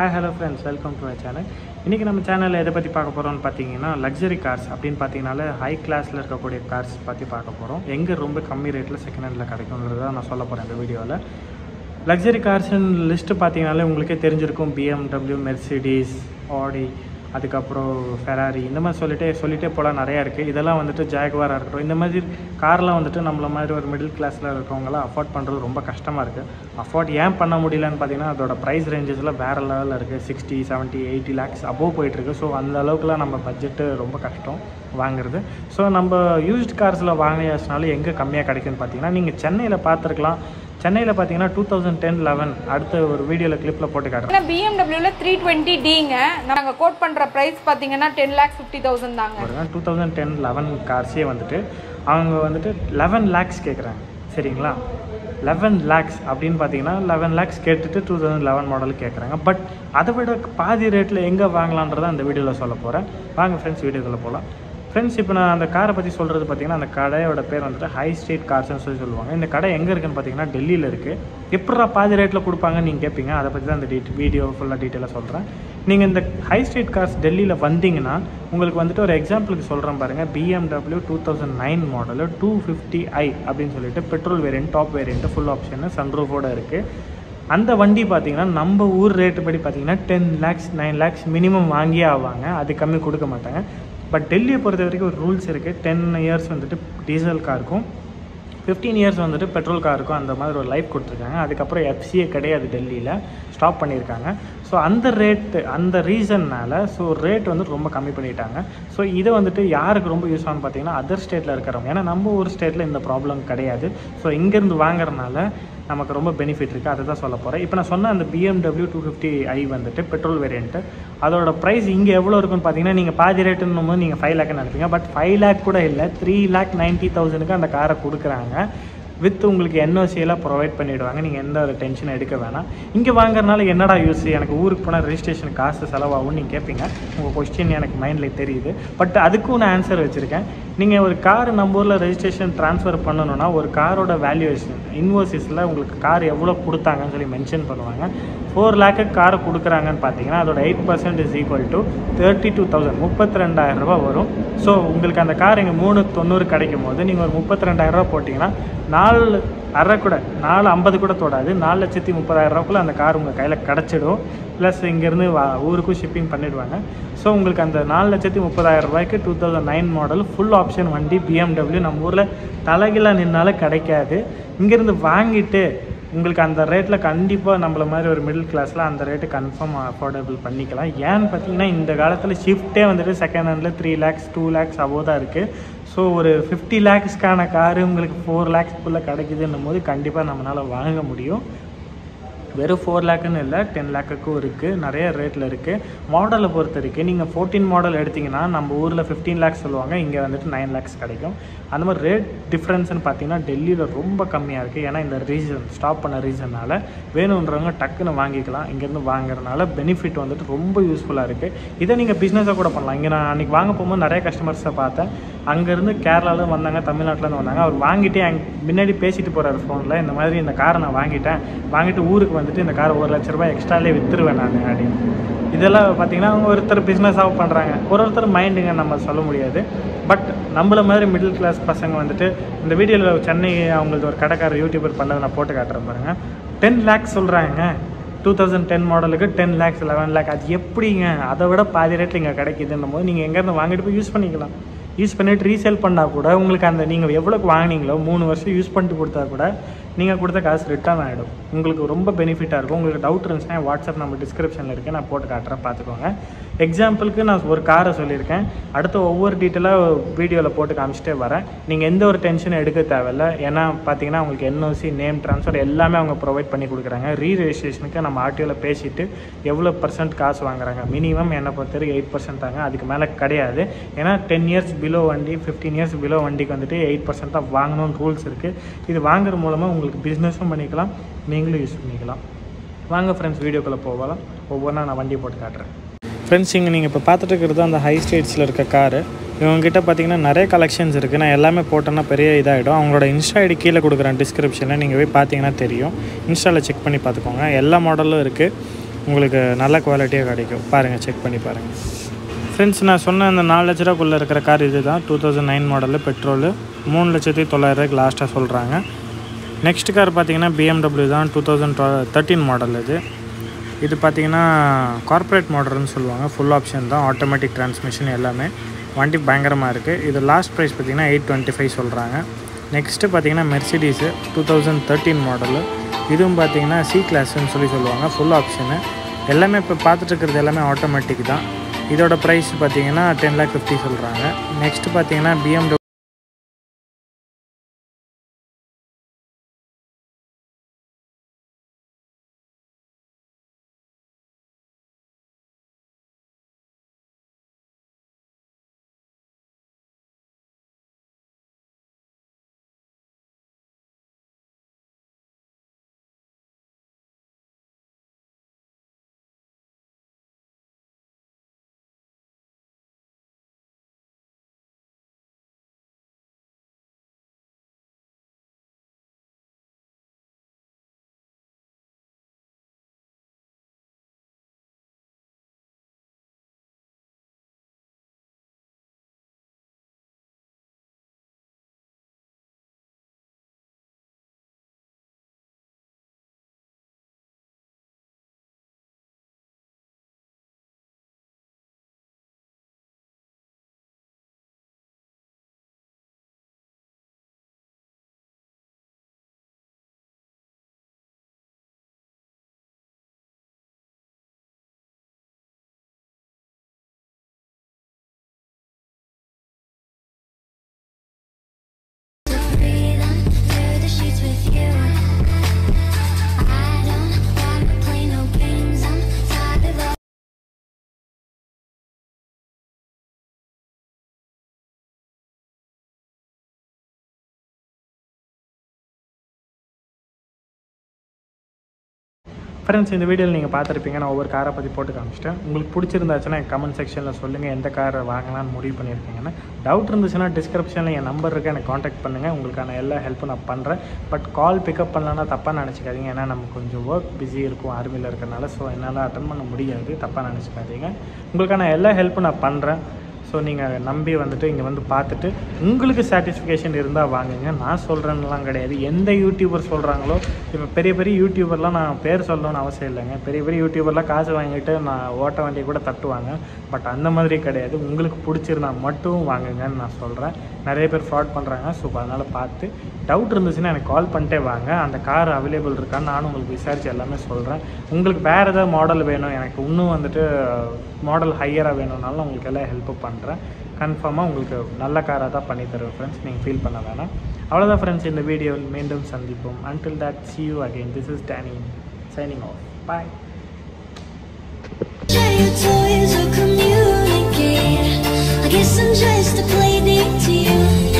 Hi hello friends welcome to my channel இன்றைக்கி நம்ம சேனலில் எதை பற்றி பார்க்க போகிறோம்னு பார்த்தீங்கன்னா லக்ஸரி கார்ஸ் அப்படின்னு பார்த்தீங்கனாலே ஹை கிளாஸில் இருக்கக்கூடிய கார்ஸ் பற்றி பார்க்க போகிறோம் எங்கே ரொம்ப கம்மி ரேட்டில் செகண்ட் ஹேண்டில் கிடைக்குங்கிறத நான் சொல்ல போகிறேன் இந்த வீடியோவில் லக்ஸரி கார்ஸ்ன்னு லிஸ்ட்டு பார்த்தீங்கனாலே உங்களுக்கே தெரிஞ்சிருக்கும் பிஎம்டபிள்யூ மெர்சிடிஸ் ஆடி அதுக்கப்புறம் ஃபெராரி இந்த மாதிரி சொல்லிட்டே சொல்லிட்டே போகலாம் நிறையா இருக்குது இதெல்லாம் வந்துட்டு ஜாக்வாராக இருக்கட்டும் இந்த மாதிரி கார்லாம் வந்துட்டு நம்மள மாதிரி ஒரு மிடில் கிளாஸில் இருக்கவங்களாம் அஃபோர்ட் பண்ணுறது ரொம்ப கஷ்டமாக இருக்குது அஃபோர்ட் ஏன் பண்ண முடியலன்னு பார்த்தீங்கன்னா அதோட ப்ரைஸ் ரேஞ்சஸில் வேறு லெவலில் இருக்குது sixty seventy eighty lakhs above போயிட்டுருக்கு ஸோ அந்த அளவுக்குலாம் நம்ம பட்ஜெட்டு ரொம்ப கஷ்டம் வாங்குறது ஸோ நம்ம யூஸ்ட் கார்ஸில் வாங்கியாச்சுனாலும் எங்கே கம்மியாக கிடைக்குன்னு பார்த்தீங்கன்னா நீங்கள் சென்னையில் பார்த்துருக்கலாம் சென்னையில் பார்த்தீங்கன்னா டூ தௌசண்ட் டென் லெவன் அடுத்த ஒரு வீடியோவில் கிளிப்பில் போட்டு காட்டுறேன் ஆனால் பிஎம்டபிள்யூல த்ரீ டுவெண்ட்டி டிங்க நாங்கள் கோட் பண்ணுற ப்ரைஸ் பார்த்தீங்கன்னா டென் லேக்ஸ் ஃபிஃப்டி தௌசண்ட் தாங்க பாருங்க டூ தௌசண்ட் டென் லெவன் கார்ஸே வந்துட்டு அவங்க வந்துட்டு லெவன் லேக்ஸ் கேட்குறாங்க சரிங்களா லெவன் லேக்ஸ் அப்படின்னு பார்த்தீங்கன்னா லெவன் லேக்ஸ் கேட்டுட்டு டூ தௌசண்ட் லெவன் மாடல் கேட்குறாங்க பட் அதை விட பாதி ரேட்டில் எங்கே வாங்கலான்றதை அந்த வீடியோவில் சொல்ல போகிறேன் வாங்க ஃப்ரெண்ட்ஸ் வீடியோக்குள்ளே போகலாம் ஃப்ரெண்ட்ஸ் இப்போ நான் அந்த காரை பற்றி சொல்கிறது பார்த்தீங்கன்னா அந்த கடையோட பேர் வந்துட்டு ஹை ஸ்ட்ரீட் கார்ஸ்னு சொல்லி சொல்லுவாங்க இந்த கடை எங்கே இருக்குன்னு பார்த்தீங்கன்னா டெல்லியில் இருக்குது எப்படா பாதி ரேட்டில் கொடுப்பாங்கன்னு நீங்கள் கேட்பீங்க அதை பற்றி தான் அந்த டீட் வீடியோ ஃபுல்லாக டீட்டெயிலாக சொல்கிறேன் நீங்கள் இந்த ஹை ஸ்ட்ரீட் கார்ஸ் டெல்லியில் வந்தீங்கன்னா உங்களுக்கு வந்துட்டு ஒரு எக்ஸாம்பிளுக்கு சொல்கிறேன் பாருங்கள் BMW two thousand nine model two fifty i அப்படின்னு சொல்லிட்டு petrol variant top variant full option சன்ரூஃபோட இருக்குது அந்த வண்டி பார்த்தீங்கன்னா நம்ம ஊர் ரேட்டு படி பார்த்தீங்கன்னா ten lakhs nine lakhs minimum வாங்கியே ஆவாங்க அது கம்மி கொடுக்க மாட்டாங்க பட் டெல்லியை பொறுத்த வரைக்கும் ஒரு ரூல்ஸ் இருக்குது டென் இயர்ஸ் வந்துட்டு டீசல் காருக்கும் ஃபிஃப்டீன் இயர்ஸ் வந்துட்டு பெட்ரோல் காருக்கும் அந்த மாதிரி ஒரு லைஃப் கொடுத்துருக்காங்க அதுக்கப்புறம் எஃப்சியே கிடையாது டெல்லியில் ஸ்டாப் பண்ணியிருக்காங்க ஸோ அந்த ரேட்டு அந்த ரீசன்னால் ஸோ ரேட் வந்து ரொம்ப கம்மி பண்ணிட்டாங்க ஸோ இதை வந்துட்டு யாருக்கு ரொம்ப யூஸ் ஆகும்னு பார்த்தீங்கன்னா அதர் ஸ்டேட்டில் இருக்கிறவங்க ஏன்னா நம்ம ஊர் ஸ்டேட்டில் இந்த ப்ராப்ளம் கிடையாது ஸோ இங்கேருந்து வாங்குறதுனால நமக்கு ரொம்ப பெனிஃபிட் இருக்குது அதை தான் சொல்ல போகிறேன் இப்போ நான் சொன்ன அந்த பிஎம்டபிள்யூ டூ ஃபிஃப்டி ஐ வந்துட்டு பெட்ரோல் வேரியண்ட்டு அதோட ப்ரைஸ் இங்கே எவ்வளோ இருக்குன்னு பார்த்தீங்கன்னா நீங்கள் பாதி ரேட்டுன்னும் போது நீங்கள் ஃபைவ் லேக்னு நினைப்பீங்க பட் ஃபைவ் லேக் கூட இல்லை த்ரீ லேக் நைன்ட்டி தௌசண்ட்க்கு அந்த காரை கொடுக்குறாங்க வித் உங்களுக்கு என்ஓசி எல்லாம் ப்ரொவைட் பண்ணிவிடுவாங்க நீங்கள் எந்த ஒரு டென்ஷனும் எடுக்க வேணாம் இங்கே வாங்குறதுனால என்னடா யூஸ் எனக்கு ஊருக்கு போனால் ரெஜிஸ்ட்ரேஷன் காசு செலவாகும்னு நீங்கள் கேட்பீங்க உங்கள் கொஸ்டின் எனக்கு மைண்டில் தெரியுது பட் அதுக்கும் நான் ஆன்சர் வச்சுருக்கேன் நீங்கள் ஒரு கார் நம்ம ஊரில் ரெஜிஸ்ட்ரேஷன் ட்ரான்ஸ்ஃபர் பண்ணணும்னா ஒரு காரோட வேல்யூவேஷன் இன்வோசிஸில் உங்களுக்கு கார் எவ்வளோ கொடுத்தாங்கன்னு சொல்லி மென்ஷன் பண்ணுவாங்க ஃபோர் லேக்கு காரை கொடுக்குறாங்கன்னு பார்த்தீங்கன்னா அதோட eight percent is equal to thirty two thousand முப்பத்தி ரெண்டாயிரம் ரூபா வரும் ஸோ உங்களுக்கு அந்த கார் இங்கே மூணு தொண்ணூறு கிடைக்கும் போது நீங்கள் ஒரு முப்பத்தி ரெண்டாயிரம் ரூபா போட்டிங்கன்னா நாலு அரை கூட நாலு ஐம்பது கூட தொடாது நாலு லட்சத்தி முப்பதாயிரம் ரூபாக்குள்ளே அந்த கார் உங்கள் கையில் கிடச்சிடும் ப்ளஸ் இங்கேருந்து வா ஊருக்கும் ஷிப்பிங் பண்ணிடுவாங்க ஸோ உங்களுக்கு அந்த நாலு லட்சத்தி முப்பதாயிரம் ரூபாய்க்கு two thousand nine model full option வண்டி பிஎம்டபிள்யூ நம்ம ஊரில் தலைகீழாக நின்னாலும் கிடைக்காது இங்கேருந்து வாங்கிட்டு உங்களுக்கு அந்த ரேட்டில் கண்டிப்பாக நம்மள மாதிரி ஒரு மிடில் கிளாஸில் அந்த ரேட்டு கன்ஃபார்ம் அஃபோர்டபுள் பண்ணிக்கலாம் ஏன்னு பார்த்தீங்கன்னா இந்த காலத்தில் ஷிஃப்ட்டே வந்துட்டு செகண்ட் ஹேண்டில் three lakhs two lakhs above தான் இருக்குது ஸோ ஒரு ஃபிஃப்டி லேக்ஸ்க்கான காரு உங்களுக்கு ஃபோர் லேக்ஸ்க்குள்ளே கிடைக்குதுன்னும் போது கண்டிப்பாக நம்மளால் வாங்க முடியும் வெறும் ஃபோர் லேக்குன்னு இல்லை டென் லேக்குக்கும் இருக்குது நிறைய ரேட்டில் இருக்குது மாடலை பொறுத்த வரைக்கும் நீங்கள் ஃபோர்டீன் மாடல் எடுத்திங்கன்னா நம்ம ஊரில் ஃபிஃப்டீன் லேக்ஸ் சொல்லுவாங்க இங்கே வந்துட்டு நைன் லேக்ஸ் கிடைக்கும் அந்த மாதிரி ரேட் டிஃப்ரென்ஸ்னு பார்த்தீங்கன்னா டெல்லியில் ரொம்ப கம்மியாக இருக்குது ஏன்னா இந்த ரீசன் ஸ்டாப் பண்ண ரீசனால் வேணுன்றவங்க டக்குன்னு வாங்கிக்கலாம் இங்கேருந்து வாங்குறதுனால பெனிஃபிட் வந்துட்டு ரொம்ப யூஸ்ஃபுல்லாக இருக்குது இதை நீங்கள் பிஸ்னஸாக கூட பண்ணலாம் இங்கே நான் அன்றைக்கி வாங்க போகும்போது நிறைய கஸ்டமர்ஸை பார்த்தேன் அங்கேருந்து கேரளாவில் வந்தாங்க தமிழ்நாட்டிலேருந்து வந்தாங்க அவர் வாங்கிட்டு அங் முன்னாடி பேசிட்டு போகிறாரு ஃபோனில் இந்த மாதிரி இந்த காரை நான் வாங்கிட்டேன் வாங்கிட்டு ஊருக்கு வந்துட்டு இந்த காரை ஒரு லட்ச ரூபாய் எக்ஸ்ட்ராலே விற்றுருவேன் நான் அப்படின்னு இதெல்லாம் பார்த்தீங்கன்னா அவங்க ஒருத்தர் பிஸ்னஸாக பண்ணுறாங்க ஒரு ஒருத்தர் மைண்டுங்க நம்ம சொல்ல முடியாது பட் நம்மள மாதிரி மிடில் கிளாஸ் பசங்க வந்துட்டு இந்த வீடியோவில் சென்னை அவங்களது ஒரு கடைக்காரர் யூடியூபர் பண்ணதை நான் போட்டு காட்டுறேன் பாருங்கள் டென் லேக்ஸ் சொல்கிறாங்க டூ தௌசண்ட் டென் மாடலுக்கு டென் லேக்ஸ் லெவன் லேக் அது எப்படிங்க அதை விட பாதி ரேட்டில் இங்கே கிடைக்குதுன்னும் போது நீங்கள் எங்கேருந்து வாங்கிட்டு போய் யூஸ் பண்ணிக்கலாம் யூஸ் பண்ணிவிட்டு ரீசேல் பண்ணால் கூட உங்களுக்கு அந்த நீங்கள் எவ்வளோக்கு வாங்கினீங்களோ மூணு வருஷம் யூஸ் பண்ணிட்டு கொடுத்தா கூட நீங்கள் கொடுத்த காசு ரிட்டர்ன் ஆகிடும் உங்களுக்கு ரொம்ப பெனிஃபிட்டாக இருக்கும் உங்களுக்கு டவுட் இருந்துச்சுன்னா வாட்ஸ்அப் நம்ம டிஸ்கிரிப்ஷனில் இருக்குது நான் போட்டு காட்டுறேன் பார்த்துக்கோங்க எக்ஸாம்பிளுக்கு நான் ஒரு காரை சொல்லியிருக்கேன் அடுத்து ஒவ்வொரு டீட்டெயிலாக வீடியோவில் போட்டு காமிச்சிட்டே வரேன் நீங்கள் எந்த ஒரு டென்ஷனும் எடுக்க தேவையில்ல ஏன்னா பார்த்தீங்கன்னா உங்களுக்கு என்ஓசி நேம் ட்ரான்ஸ்ஃபர் எல்லாமே அவங்க ப்ரொவைட் பண்ணி கொடுக்குறாங்க ரீ ரெஜிஸ்ட்ரேஷனுக்கு நம்ம ஆர்டிஓவில் பேசிவிட்டு எவ்வளோ பர்சன்ட் காசு வாங்குறாங்க மினிமம் என்னை பொறுத்த வரைக்கும் எயிட் பர்சன்ட் தாங்க அதுக்கு மேலே கிடையாது ஏன்னா டென் இயர்ஸ் பிலோ வண்டி ஃபிஃப்டீன் இயர்ஸ் பிலோ வண்டிக்கு வந்துட்டு எயிட் பர்சன்ட் தான் வாங்கணும்னு ரூல்ஸ் இருக்குது இது வாங்குற மூலமாக உங்களுக்கு பிஸ்னஸும் பண்ணிக்கலாம் நீங்களும் யூஸ் பண்ணிக்கலாம் வாங்க ஃப்ரெண்ட்ஸ் வீடியோக்குள்ளே போகலாம் ஒவ்வொன்றா நான் வண்டி போட்டு காட்டுறேன் ஃப்ரெண்ட்ஸ் இங்கே நீங்கள் இப்போ பார்த்துட்டு இருக்கிறது அந்த ஹை ஸ்டேட்ஸில் இருக்க காரு இவங்ககிட்ட பார்த்தீங்கன்னா நிறைய கலெக்ஷன்ஸ் இருக்குது நான் எல்லாமே போட்டேன்னா பெரிய இதாகிடும் அவங்களோட இன்ஸ்டா ஐடி கீழே கொடுக்குறேன் டிஸ்கிரிப்ஷனில் நீங்கள் போய் பார்த்தீங்கன்னா தெரியும் இன்ஸ்டாவில் செக் பண்ணி பார்த்துக்கோங்க எல்லா மாடலும் இருக்குது உங்களுக்கு நல்ல குவாலிட்டியாக கிடைக்கும் பாருங்கள் செக் பண்ணி பாருங்கள் ஃப்ரெண்ட்ஸ் நான் சொன்ன அந்த நாலு லட்ச ரூபாக்குள்ளே இருக்கிற கார் இது தான் two thousand nine model petrol மூணு லட்சத்தி தொள்ளாயிரரூவாய்க்கு லாஸ்ட்டாக சொல்கிறாங்க நெக்ஸ்ட் கார் பார்த்தீங்கன்னா பிஎம்டபிள்யூ தான் டூ தௌசண்ட் தேர்ட்டீன் மாடல் இது இது பார்த்தீங்கன்னா கார்ப்பரேட் மாடல்னு சொல்லுவாங்க ஃபுல் ஆப்ஷன் தான் ஆட்டோமேட்டிக் டிரான்ஸ்மிஷன் எல்லாமே வண்டி பயங்கரமாக இருக்குது இது லாஸ்ட் ப்ரைஸ் பார்த்தீங்கன்னா எயிட் டுவெண்ட்டி ஃபைவ் சொல்கிறாங்க நெக்ஸ்ட்டு பார்த்தீங்கன்னா Mercedes two thousand thirteen model இதுவும் பார்த்தீங்கன்னா சி கிளாஸ்ன்னு சொல்லி சொல்லுவாங்க ஃபுல் ஆப்ஷனு எல்லாமே இப்போ பார்த்துட்டு இருக்கிறது எல்லாமே ஆட்டோமேட்டிக் தான் இதோட ப்ரைஸ் பார்த்தீங்கன்னா டென் லேக் ஃபிஃப்டி சொல்கிறாங்க நெக்ஸ்ட் பார்த்தீங்கன்னா BMW freedom through the sheets with you. I don't wanna play no games. I'm tired of all. Friends இந்த வீடியோவில் நீங்கள் பார்த்துருப்பீங்க நான் ஒவ்வொரு காரை பற்றி போட்டு காமிச்சிட்டேன் உங்களுக்கு பிடிச்சிருந்தாச்சுன்னா என் கமெண்ட் செக்ஷனில் சொல்லுங்கள் எந்த காரை வாங்கலாம்னு முடிவு பண்ணியிருக்கீங்கன்னு டவுட் இருந்துச்சுன்னா டிஸ்கிரிப்ஷனில் என் நம்பர் இருக்கு எனக்கு காண்டாக்ட் பண்ணுங்கள் உங்களுக்கான எல்லா ஹெல்ப்பும் நான் பண்ணுறேன் பட் கால் பிக்கப் பண்ணலன்னா தப்பாக நினச்சிக்காதீங்க ஏன்னா நமக்கு கொஞ்சம் ஒர்க் பிஸி இருக்கும் ஆர்மியில் இருக்கிறனால ஸோ என்னால் அட்டன் பண்ண முடியாது தப்பாக நினச்சிக்காதீங்க உங்களுக்கான எல்லா ஹெல்ப்பும் நான் பண்ணுறேன் ஸோ நீங்கள் நம்பி வந்துட்டு இங்கே வந்து பார்த்துட்டு உங்களுக்கு சாட்டிஸ்ஃபிகேஷன் இருந்தால் வாங்குங்க நான் சொல்கிறேன்னுலாம் கிடையாது எந்த யூடியூபர் சொல்கிறாங்களோ இப்போ பெரிய பெரிய யூடியூபர்லாம் நான் பேர் சொல்லணும்னு அவசியம் இல்லைங்க பெரிய பெரிய யூடியூபர்லாம் காசு வாங்கிட்டு நான் ஓட்ட வண்டியை கூட தட்டுவாங்க பட் அந்த மாதிரி கிடையாது உங்களுக்கு பிடிச்சிருந்தா மட்டும் வாங்குங்கன்னு நான் சொல்கிறேன் நிறைய பேர் ஃப்ராட் பண்ணுறாங்க ஸோ அதனால் பார்த்து டவுட் இருந்துச்சுன்னா எனக்கு கால் பண்ணிட்டே வாங்க அந்த கார் அவைலபிள் இருக்கான்னு நானும் உங்களுக்கு விசாரித்து எல்லாமே சொல்கிறேன் உங்களுக்கு வேறு ஏதாவது மாடல் வேணும் எனக்கு இன்னும் வந்துட்டு மாடல் ஹையராக வேணும்னாலும் உங்களுக்கு எல்லாம் ஹெல்ப் பண்ணுறேன் கன்ஃபார்மாக உங்களுக்கு நல்ல காராக தான் பண்ணி தருவேன் ஃப்ரெண்ட்ஸ் நீங்கள் ஃபீல் பண்ண வேணாம் அவ்வளோதான் ஃப்ரெண்ட்ஸ் இந்த வீடியோவில் மீண்டும் சந்திப்போம் until that see you again this is danny signing off bye Share your toys or communicate. I guess I'm just a play date to you.